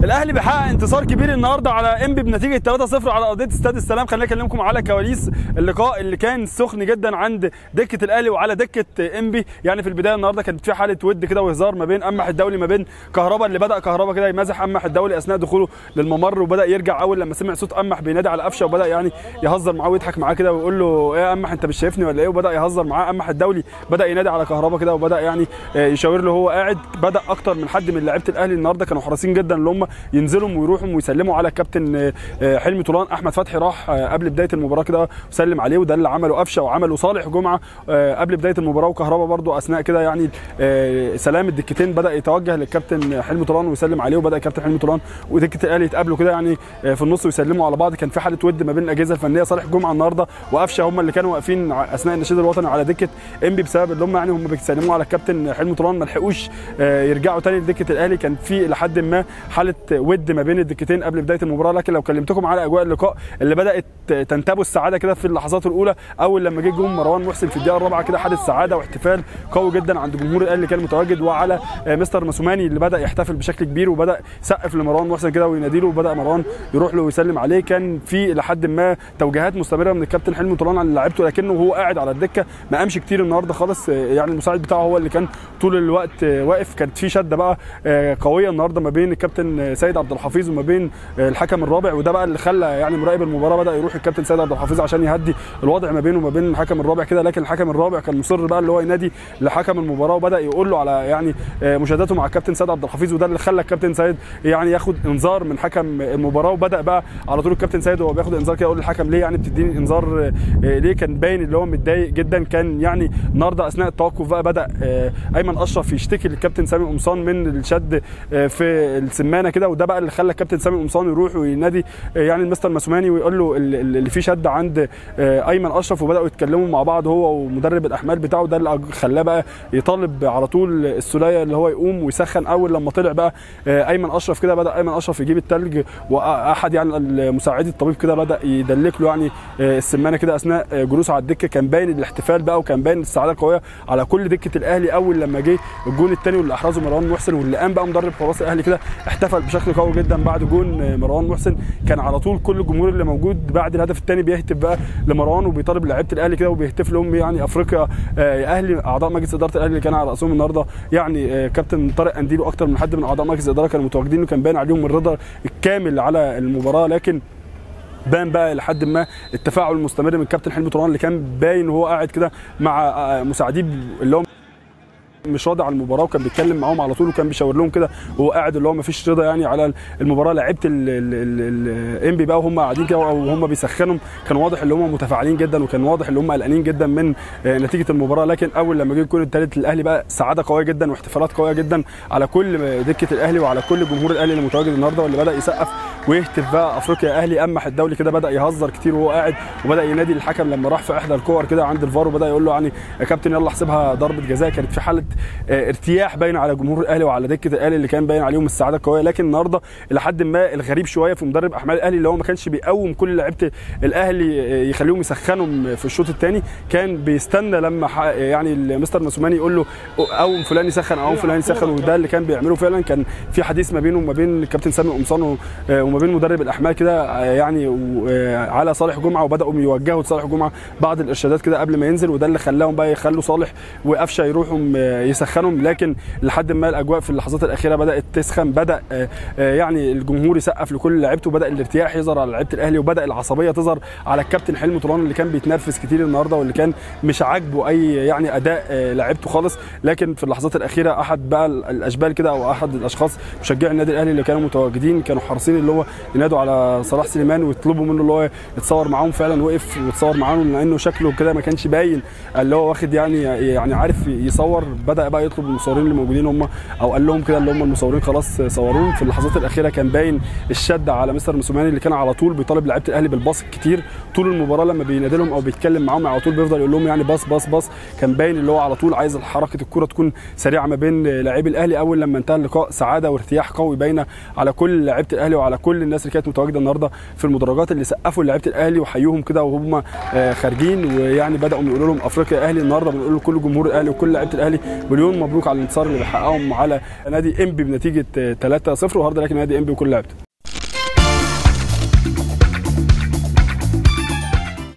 الاهلي بيحقق انتصار كبير النهارده على انبي بنتيجه 3-0 على ارضيه استاد السلام خليني اكلمكم على كواليس اللقاء اللي كان سخن جدا عند دكه الاهلي وعلى دكه انبي يعني في البدايه النهارده كانت في حاله ود كده وهزار ما بين امح الدولي ما بين كهربا اللي بدا كهربا كده يمازح امح الدولي اثناء دخوله للممر وبدا يرجع اول لما سمع صوت امح بينادي على قفشه وبدا يعني يهزر معاه ويضحك معاه كده ويقول له ايه يا امح انت مش شايفني ولا ايه وبدا يهزر معاه امح الدولي بدا ينادي على كهربا كده وبدا يعني يشاور له هو قاعد بدا اكتر من حد من لعيبه الاهلي النهارده كانوا حريصين جدا ان هم ينزلوا ويروحوا ويسلموا على الكابتن حلمي طولان احمد فتحي راح قبل بدايه المباراه كده وسلم عليه وده اللي عمله قفشه وعمله صالح جمعه قبل بدايه المباراه وكهربا برده اثناء كده يعني سلام الدكتين بدا يتوجه للكابتن حلمي طولان ويسلم عليه وبدا الكابتن حلمي طولان ودكه الاهلي يتقابلوا كده يعني في النص ويسلموا على بعض كان في حاله ود ما بين الاجهزه الفنيه صالح جمعه النهارده وقفشه هم اللي كانوا واقفين اثناء النشيد الوطني على دكه انبي بسبب اللي هم يعني هم بيسلموا على الكابتن حلمي طولان ما لحقوش يرجعوا تاني لدكه الاهلي كان في لحد ما حاله ود ما بين الدكتين قبل بدايه المباراه لكن لو كلمتكم على اجواء اللقاء اللي بدات تنتابوا السعاده كده في اللحظات الاولى اول لما جه جون مروان محسن في الدقيقه الرابعه كده حادث سعاده واحتفال قوي جدا عند جمهور الاهلي اللي كان متواجد وعلى مستر مسوماني اللي بدا يحتفل بشكل كبير وبدا سقف لمروان محسن كده وينادي له وبدا مروان يروح له ويسلم عليه كان في لحد ما توجيهات مستمره من الكابتن حلمي طولان على لعيبته لكنه وهو قاعد على الدكه ما قامش كتير النهارده خالص يعني المساعد بتاعه هو اللي كان طول الوقت واقف كانت في شده بقى قويه النهارده ما بين الكابتن سيد عبد الحفيظ وما بين الحكم الرابع وده بقى اللي خلى يعني مراقب المباراه بدا يروح الكابتن سيد عبد الحفيظ عشان يهدي الوضع ما بينه وما بين الحكم الرابع كده لكن الحكم الرابع كان مصر بقى اللي هو ينادي لحكم المباراه وبدا يقول له على يعني مشاهداته مع الكابتن سيد عبد الحفيظ وده اللي خلى الكابتن سيد يعني ياخد انذار من حكم المباراه وبدا بقى على طول الكابتن سيد وهو بياخد انذار كده يقول للحكم ليه يعني بتديني انذار ليه كان باين اللي هو متضايق جدا كان يعني النهارده اثناء التوقف بقى بدا ايمن اشرف يشتكي للكابتن سامي قمصان من الشد في السمانه كده وده بقى اللي خلى الكابتن سامي قمصان يروح وينادي يعني المستر مسوماني ويقول له اللي فيه شد عند ايمن اشرف وبداوا يتكلموا مع بعض هو ومدرب الاحمال بتاعه ده اللي خلاه بقى يطالب على طول السوليه اللي هو يقوم ويسخن اول لما طلع بقى ايمن اشرف كده بدا ايمن اشرف يجيب التلج واحد يعني مساعدي الطبيب كده بدا يدلك له يعني السمانه كده اثناء جلوسه على الدكه كان باين الاحتفال بقى وكان باين السعاده القويه على كل دكه الاهلي اول لما جه الجون الثاني واللي احرزه مروان محسن واللي قام بقى مدرب حراس الاهلي كده احتفل بشكل قوي جدا بعد جون مروان محسن كان على طول كل الجمهور اللي موجود بعد الهدف الثاني بيهتف بقى لمروان وبيطالب لعيبه الاهلي كده وبيهتف لهم يعني افريقيا اهلي اعضاء مجلس اداره الاهلي اللي كان على راسهم النهارده يعني كابتن طارق انديل واكثر من حد من اعضاء مجلس الاداره كانوا متواجدين وكان باين عليهم الرضا الكامل على المباراه لكن بان بقى لحد ما التفاعل المستمر من كابتن حلمي طولان اللي كان باين وهو قاعد كده مع مساعديه اللي هم مش راضي على المباراه وكان بيتكلم معاهم على طول وكان بيشاور لهم كده وهو قاعد اللي هو ما فيش رضا يعني على المباراه لعيبه الانبي بقى وهم قاعدين كده وهم بيسخنوا كان واضح ان هم متفاعلين جدا وكان واضح ان هم قلقانين جدا من نتيجه المباراه لكن اول لما جه الجول الثالث الاهلي بقى سعاده قويه جدا واحتفالات قويه جدا على كل دكه الاهلي وعلى كل جمهور الاهلي اللي متواجد النهارده واللي بدا يسقف ويهتف بقى افريقيا اهلي امح الدولي كده بدا يهزر كتير وهو قاعد وبدا ينادي الحكم لما راح في احدى الكور كده عند الفار وبدا يقول له يعني يا كابتن يلا احسبها ضربه جزاء كانت في حاله ارتياح باين على جمهور الاهلي وعلى دكه الاهلي اللي كان باين عليهم السعاده القويه لكن النهارده الى حد ما الغريب شويه في مدرب احمال الاهلي اللي هو ما كانش بيقوم كل لعيبه الاهلي يخليهم يسخنوا في الشوط الثاني كان بيستنى لما يعني مستر مسوماني يقول له قوم فلان يسخن قوم فلان يسخن وده اللي كان بيعمله فعلا كان في حديث ما بينه وما بين الكابتن سامي قمصان وما بين مدرب الاحمال كده يعني على صالح جمعه وبداوا يوجهوا لصالح جمعه بعض الارشادات كده قبل ما ينزل وده اللي خلاهم بقى يخلوا صالح وقفشه يروحوا يسخنهم لكن لحد ما الاجواء في اللحظات الاخيره بدات تسخن بدا يعني الجمهور يسقف لكل لعيبته بدا الارتياح يظهر على لعيبه الاهلي وبدا العصبيه تظهر على الكابتن حلمي طولان اللي كان بيتنرفز كتير النهارده واللي كان مش عاجبه اي يعني اداء لعيبته خالص لكن في اللحظات الاخيره احد بقى الاشبال كده او احد الاشخاص مشجعي النادي الاهلي اللي كانوا متواجدين كانوا حريصين اللي هو ينادوا على صلاح سليمان ويطلبوا منه اللي هو يتصور معاهم فعلا وقف ويتصور معاهم لانه شكله كده ما كانش باين اللي هو واخد يعني يعني عارف يصور بدا بقى يطلب المصورين اللي موجودين هم او قال لهم كده اللي هم المصورين خلاص صوروهم في اللحظات الاخيره كان باين الشد على مستر مسوماني اللي كان على طول بيطالب لعيبه الاهلي بالباص كتير طول المباراه لما بينادي لهم او بيتكلم معاهم على طول بيفضل يقول لهم يعني باص باص باص كان باين اللي هو على طول عايز حركه الكره تكون سريعه ما بين لاعبي الاهلي اول لما انتهى اللقاء سعاده وارتياح قوي باينه على كل لعيبه الاهلي وعلى كل الناس اللي كانت متواجده النهارده في المدرجات اللي سقفوا لعيبه الاهلي وحيوهم كده وهم خارجين ويعني بداوا يقولوا لهم افريقيا اهلي النهارده بنقول لكل جمهور الاهلي وكل لعيبه الاهلي مليون مبروك على الانتصار اللي بيحققهم على نادي انبي بنتيجه 3-0 وهارد لك نادي انبي وكل لعبته